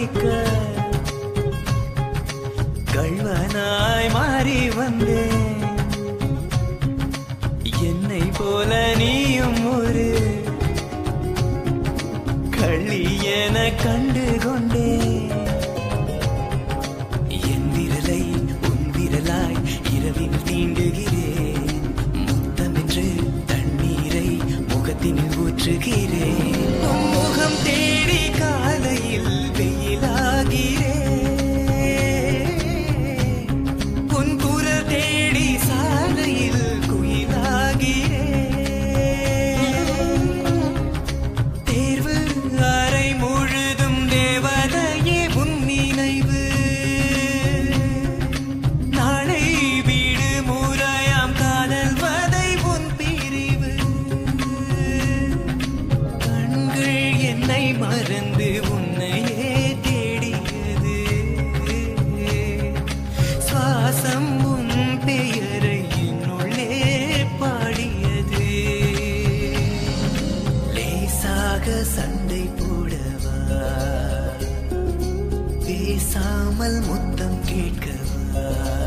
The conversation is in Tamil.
மறைக்க கள்வனாய் மாறி வந்தேன் என்னை போல நீயும் ஒரு கள்ளி என கண்டு கொண்டேன் என் விரலை உன் விரலாய் இரவில் தீண்டுகிறேன் முத்தமென்று தண்ணீரை முகத்தினில் ஊற்றுகிறேன் உன் முகம் தேடி காலையில் வெயிலாகிறேன் உன் குரல் தேடி சாலையில் குயிலாகிறேன் தேர்வு அறை முழுதும் தேவதையே உன் நினைவு நாளை வீடு முறையாம் காதல் வதை உன் பிரிவு கண்கள் என்னை மறந்து உன்னையே தேடியது சுவாசம் உன் பெயரை என்னுள்ளே பாடியது லேசாக சண்டை போடவா பேசாமல் முத்தம் கேட்கவா